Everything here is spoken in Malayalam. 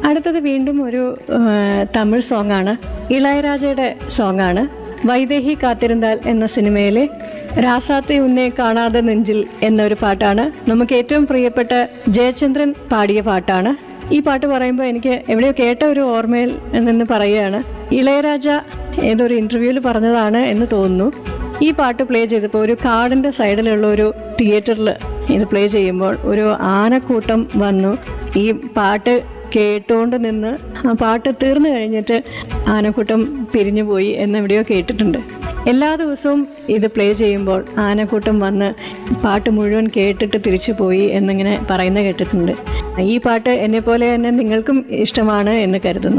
അടുത്തത് വീണ്ടും ഒരു ആ, തമിഴ് സോങ്ങാണ് ഇളയരാജയുടെ സോങ്ങാണ് വൈദേഹി കാത്തിരുന്താൽ എന്ന സിനിമയിലെ രാസാത്തെ ഉന്നെ കാണാതെ നെഞ്ചിൽ എന്നൊരു പാട്ടാണ് നമുക്ക് ഏറ്റവും പ്രിയപ്പെട്ട ജയചന്ദ്രൻ പാടിയ പാട്ടാണ് ഈ പാട്ട് പറയുമ്പോൾ എനിക്ക് എവിടെയോ കേട്ട ഒരു ഓർമ്മയിൽ നിന്ന് പറയുകയാണ് ഇളയരാജ ഏതൊരു ഇന്റർവ്യൂവിൽ പറഞ്ഞതാണ് എന്ന് തോന്നുന്നു ഈ പാട്ട് പ്ലേ ചെയ്തപ്പോൾ ഒരു കാടിൻ്റെ സൈഡിലുള്ള ഒരു തിയേറ്ററിൽ ഇത് പ്ലേ ചെയ്യുമ്പോൾ ഒരു ആനക്കൂട്ടം വന്നു ഈ പാട്ട് കേട്ടുകൊണ്ട് നിന്ന് ആ പാട്ട് തീർന്നു കഴിഞ്ഞിട്ട് ആനക്കൂട്ടം പിരിഞ്ഞു പോയി എന്നെവിടെയോ കേട്ടിട്ടുണ്ട് എല്ലാ ദിവസവും ഇത് പ്ലേ ചെയ്യുമ്പോൾ ആനക്കൂട്ടം വന്ന് പാട്ട് മുഴുവൻ കേട്ടിട്ട് തിരിച്ചു പോയി എന്നിങ്ങനെ പറയുന്ന കേട്ടിട്ടുണ്ട് ഈ പാട്ട് എന്നെ പോലെ തന്നെ നിങ്ങൾക്കും ഇഷ്ടമാണ് എന്ന് കരുതുന്നു